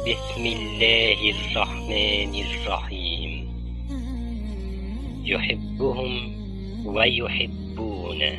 بسم الله الرحمن الرحيم يحبهم ويحبونه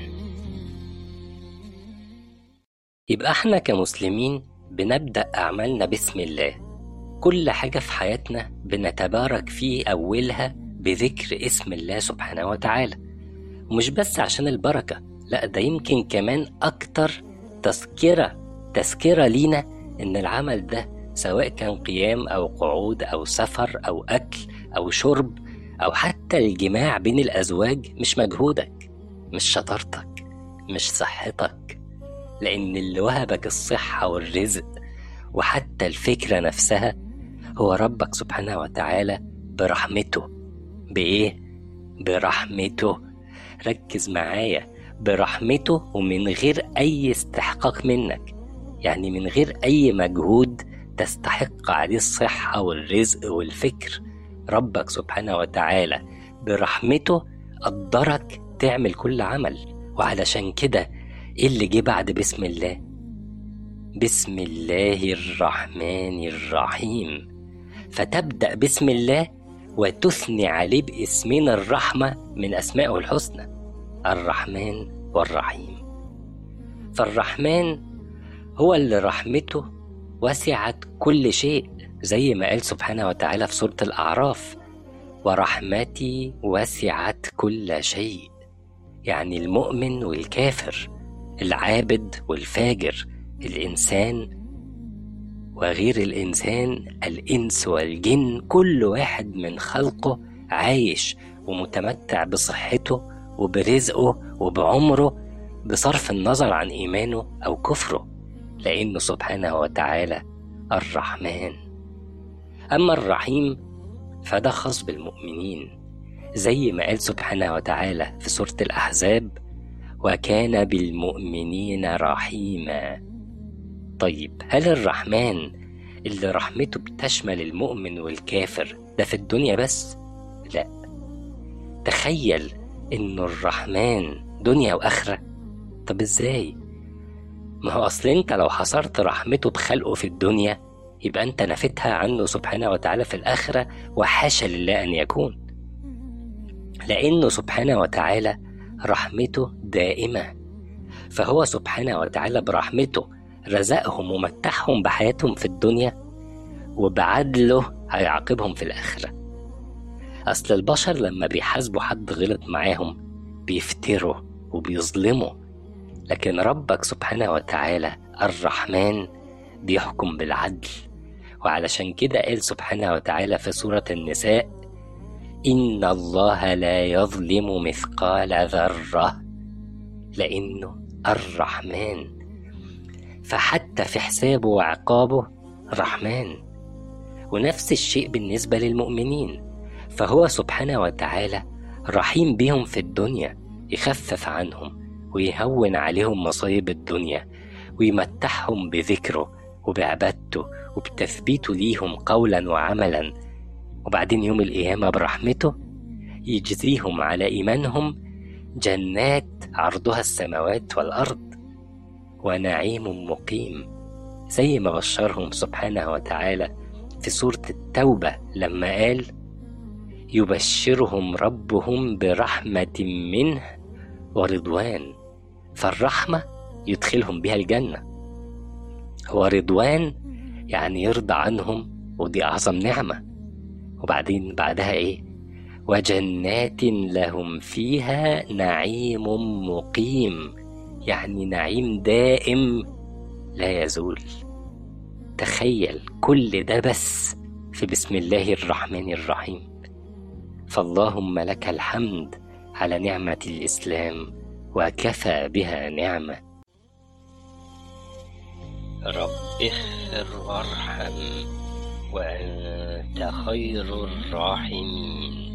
يبقى احنا كمسلمين بنبدأ أعمالنا بسم الله كل حاجة في حياتنا بنتبارك في أولها بذكر اسم الله سبحانه وتعالى ومش بس عشان البركة لا ده يمكن كمان أكتر تذكرة تذكرة لينا إن العمل ده سواء كان قيام أو قعود أو سفر أو أكل أو شرب أو حتى الجماع بين الأزواج مش مجهودك مش شطارتك مش صحتك لأن اللي وهبك الصحة والرزق وحتى الفكرة نفسها هو ربك سبحانه وتعالى برحمته بإيه؟ برحمته ركز معايا برحمته ومن غير أي استحقاق منك يعني من غير أي مجهود تستحق عليه الصحة والرزق والفكر ربك سبحانه وتعالى برحمته قدرك تعمل كل عمل وعلشان كده ايه اللي جه بعد بسم الله بسم الله الرحمن الرحيم فتبدأ بسم الله وتثني عليه باسمين الرحمة من أسمائه الحسنى الرحمن والرحيم فالرحمن هو اللي رحمته وسعت كل شيء زي ما قال سبحانه وتعالى في سورة الأعراف ورحمتي وسعت كل شيء يعني المؤمن والكافر العابد والفاجر الإنسان وغير الإنسان الإنس والجن كل واحد من خلقه عايش ومتمتع بصحته وبرزقه وبعمره بصرف النظر عن إيمانه أو كفره لأنه سبحانه وتعالى الرحمن أما الرحيم فده خاص بالمؤمنين زي ما قال سبحانه وتعالى في سورة الأحزاب وكان بالمؤمنين رحيما طيب هل الرحمن اللي رحمته بتشمل المؤمن والكافر ده في الدنيا بس لا تخيل انه الرحمن دنيا واخره طب ازاي ما هو اصل انت لو حصرت رحمته بخلقه في الدنيا يبقى انت نفيتها عنه سبحانه وتعالى في الاخره وحاشا لله ان يكون لانه سبحانه وتعالى رحمته دائمة فهو سبحانه وتعالى برحمته رزقهم ومتعهم بحياتهم في الدنيا وبعدله هيعاقبهم في الآخرة أصل البشر لما بيحاسبوا حد غلط معاهم بيفتروا وبيظلموا لكن ربك سبحانه وتعالى الرحمن بيحكم بالعدل وعلشان كده قال سبحانه وتعالى في سورة النساء إن الله لا يظلم مثقال ذرة لأنه الرحمن فحتى في حسابه وعقابه رحمن ونفس الشيء بالنسبة للمؤمنين فهو سبحانه وتعالى رحيم بهم في الدنيا يخفف عنهم ويهون عليهم مصايب الدنيا ويمتعهم بذكره وبعبادته وبتثبيته ليهم قولا وعملا وبعدين يوم القيامة برحمته يجزيهم على إيمانهم جنات عرضها السماوات والأرض ونعيم مقيم زي ما بشرهم سبحانه وتعالى في سورة التوبة لما قال يبشرهم ربهم برحمة منه ورضوان فالرحمة يدخلهم بها الجنة ورضوان يعني يرضى عنهم ودي أعظم نعمة وبعدين بعدها ايه وجنات لهم فيها نعيم مقيم يعني نعيم دائم لا يزول تخيل كل ده بس في بسم الله الرحمن الرحيم فاللهم لك الحمد على نعمة الإسلام وكفى بها نعمة رب اغفر وارحم وأنت خير الراحمين